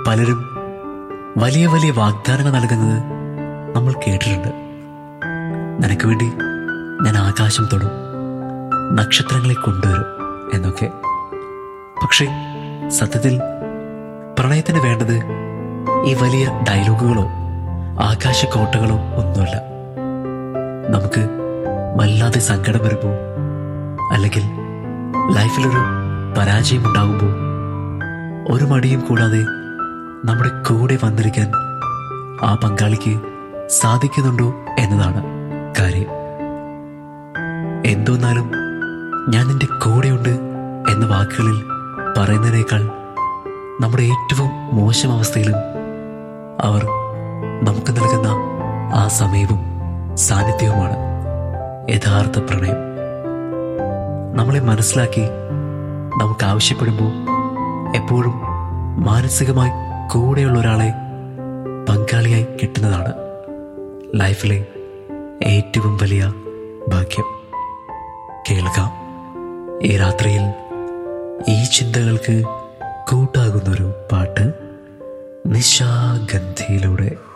പലരും വലിയ വലിയ വാഗ്ദാനങ്ങൾ നൽകുന്നത് നമ്മൾ കേട്ടിട്ടുണ്ട് നിനക്ക് വേണ്ടി ഞാൻ ആകാശം തൊടും നക്ഷത്രങ്ങളെ കൊണ്ടുവരും എന്നൊക്കെ പക്ഷേ സത്യത്തിൽ പ്രണയത്തിന് വേണ്ടത് ഈ വലിയ ഡയലോഗുകളോ ആകാശക്കോട്ടകളോ ഒന്നുമല്ല നമുക്ക് വല്ലാതെ സങ്കടം വരുമ്പോൾ അല്ലെങ്കിൽ ലൈഫിലൊരു പരാജയം ഉണ്ടാകുമ്പോൾ ഒരു മടിയും കൂടാതെ നമ്മുടെ കൂടെ വന്നിരിക്കാൻ ആ പങ്കാളിക്ക് സാധിക്കുന്നുണ്ടോ എന്നതാണ് കാര്യം എന്തോന്നാലും ഞാൻ നിന്റെ കൂടെയുണ്ട് എന്ന വാക്കുകളിൽ പറയുന്നതിനേക്കാൾ നമ്മുടെ ഏറ്റവും മോശം അവസ്ഥയിലും അവർ നമുക്ക് നൽകുന്ന ആ സമയവും സാന്നിധ്യവുമാണ് യഥാർത്ഥ പ്രണയം നമ്മളെ മനസ്സിലാക്കി നമുക്ക് ആവശ്യപ്പെടുമ്പോൾ എപ്പോഴും മാനസികമായി കൂടെയുള്ള ഒരാളെ പങ്കാളിയായി കിട്ടുന്നതാണ് ലൈഫിലെ ഏറ്റവും വലിയ ഭാഗ്യം കേൾക്കാം ഈ രാത്രിയിൽ ഈ ചിന്തകൾക്ക് കൂട്ടാകുന്നൊരു പാട്ട് നിശാഗന്ധിയിലൂടെ